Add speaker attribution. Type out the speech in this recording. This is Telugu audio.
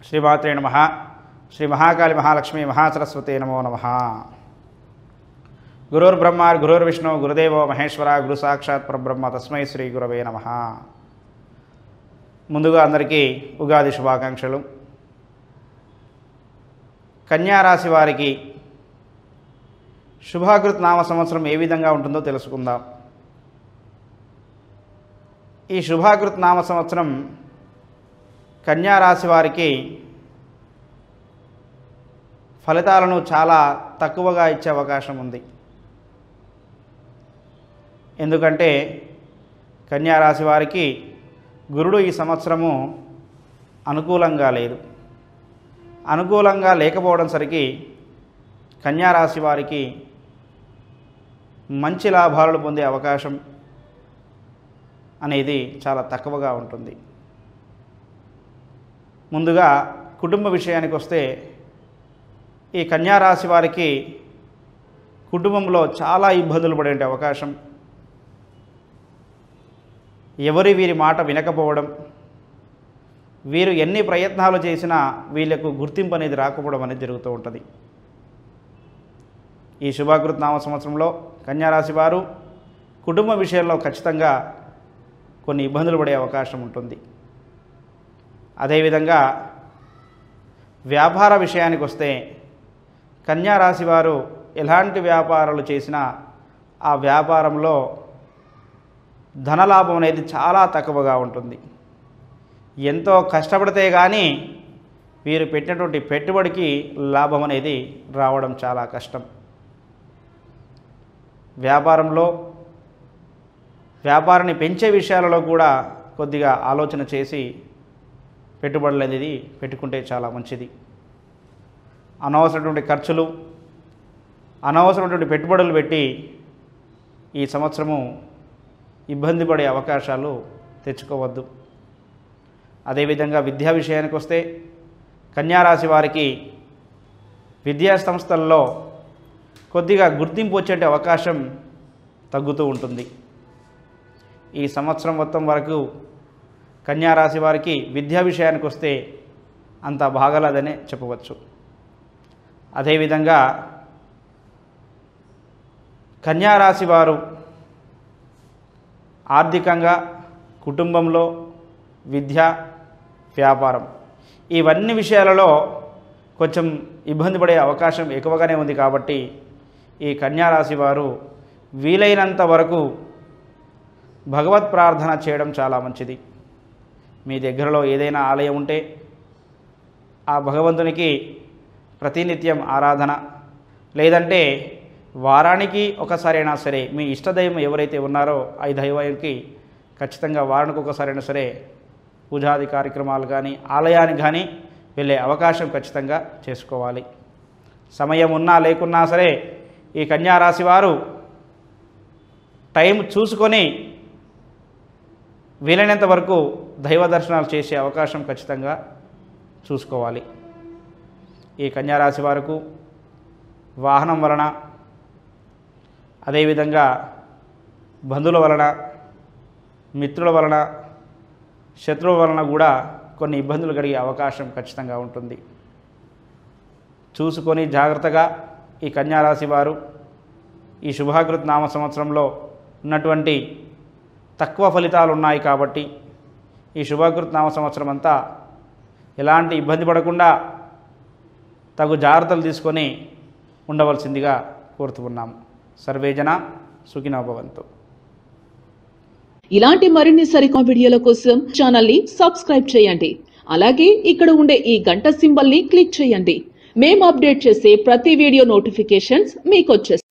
Speaker 1: శ్రీమాత్రే నమ శ్రీ మహాకాళి మహాలక్ష్మి మహాసరస్వతి నమో నమ గురుర్బ్రహ్మ గురుర్విష్ణు గురుదేవో మహేశ్వర గురు సాక్షాత్ పరబ్రహ్మ తస్మై శ్రీ గురవే నమ ముందుగా అందరికీ ఉగాది శుభాకాంక్షలు కన్యారాశి వారికి శుభాకృత్ నామ సంవత్సరం ఏ విధంగా ఉంటుందో తెలుసుకుందాం ఈ శుభాకృత్ నామ సంవత్సరం కన్యారాశి వారికి ఫలితాలను చాలా తక్కువగా ఇచ్చే అవకాశం ఉంది ఎందుకంటే కన్యారాశి వారికి గురుడు ఈ సంవత్సరము అనుకూలంగా లేదు అనుకూలంగా లేకపోవడం సరికి కన్యారాశి వారికి మంచి లాభాలను పొందే అవకాశం అనేది చాలా తక్కువగా ఉంటుంది ముందుగా కుటుంబ విషయానికి వస్తే ఈ కన్యారాశి వారికి కుటుంబంలో చాలా ఇబ్బందులు పడే అవకాశం ఎవరి వీరి మాట వినకపోవడం వీరు ఎన్ని ప్రయత్నాలు చేసినా వీళ్ళకు గుర్తింపు అనేది రాకపోవడం అనేది జరుగుతూ ఉంటుంది ఈ శుభాకృత నామ సంవత్సరంలో కన్యారాశి వారు కుటుంబ విషయంలో ఖచ్చితంగా కొన్ని ఇబ్బందులు పడే అవకాశం ఉంటుంది అదేవిధంగా వ్యాపార విషయానికి వస్తే కన్యారాశి వారు ఎలాంటి వ్యాపారాలు చేసినా ఆ వ్యాపారంలో ధనలాభం అనేది చాలా తక్కువగా ఉంటుంది ఎంతో కష్టపడితే కానీ వీరు పెట్టినటువంటి పెట్టుబడికి లాభం అనేది రావడం చాలా కష్టం వ్యాపారంలో వ్యాపారాన్ని పెంచే విషయాలలో కూడా కొద్దిగా ఆలోచన చేసి పెట్టుబడులు అనేది పెట్టుకుంటే చాలా మంచిది అనవసరమైనటువంటి ఖర్చులు అనవసరమైనటువంటి పెట్టుబడులు పెట్టి ఈ సంవత్సరము ఇబ్బంది పడే అవకాశాలు తెచ్చుకోవద్దు అదేవిధంగా విద్యా విషయానికి వస్తే కన్యారాశి వారికి విద్యా సంస్థల్లో కొద్దిగా గుర్తింపు వచ్చే అవకాశం తగ్గుతూ ఉంటుంది ఈ సంవత్సరం మొత్తం వరకు కన్యారాశి వారికి విద్యా విషయానికి వస్తే అంత బాగలేదనే చెప్పవచ్చు అదేవిధంగా కన్యారాశి వారు ఆర్థికంగా కుటుంబంలో విద్య వ్యాపారం ఇవన్నీ విషయాలలో కొంచెం ఇబ్బంది పడే అవకాశం ఎక్కువగానే ఉంది కాబట్టి ఈ కన్యారాశి వారు వీలైనంత వరకు భగవత్ ప్రార్థన చేయడం చాలా మంచిది మీ దగ్గరలో ఏదైనా ఆలయం ఉంటే ఆ భగవంతునికి ప్రతినిత్యం ఆరాధన లేదంటే వారానికి ఒకసారైనా సరే మీ ఇష్టదైవం ఎవరైతే ఉన్నారో ఆ దైవానికి ఖచ్చితంగా వారానికి ఒకసారైనా సరే పూజాది కార్యక్రమాలు కానీ ఆలయానికి కానీ వెళ్ళే అవకాశం ఖచ్చితంగా చేసుకోవాలి సమయం ఉన్నా లేకున్నా సరే ఈ కన్యారాశి వారు టైం చూసుకొని వీలైనంత వరకు దైవ దర్శనాలు చేసే అవకాశం ఖచ్చితంగా చూసుకోవాలి ఈ కన్యారాశి వారికి వాహనం వలన అదేవిధంగా బంధువుల వలన మిత్రుల వలన శత్రువుల వలన కూడా కొన్ని ఇబ్బందులు కలిగే అవకాశం ఖచ్చితంగా ఉంటుంది చూసుకొని జాగ్రత్తగా ఈ కన్యారాశి వారు ఈ శుభాకృత్ నామ సంవత్సరంలో ఉన్నటువంటి తక్కువ ఫలితాలు ఉన్నాయి కాబట్టి ఈ శుభాకృత్ నామ సంవత్సరం అంతా ఎలాంటి ఇబ్బంది పడకుండా తగు జాగ్రత్తలు తీసుకొని ఉండవలసిందిగా కోరుతున్నాము సర్వేజన సుఖినో భవంతు
Speaker 2: ఇలాంటి మరిన్ని సరికొత్త వీడియోల కోసం ఛానల్ ని సబ్స్క్రైబ్ చేయండి అలాగే ఇక్కడ ఉండే ఈ గంట సింబల్ ని క్లిక్ చేయండి మేము అప్డేట్ చేసే ప్రతి వీడియో నోటిఫికేషన్స్ మీకు వచ్చేస్తాయి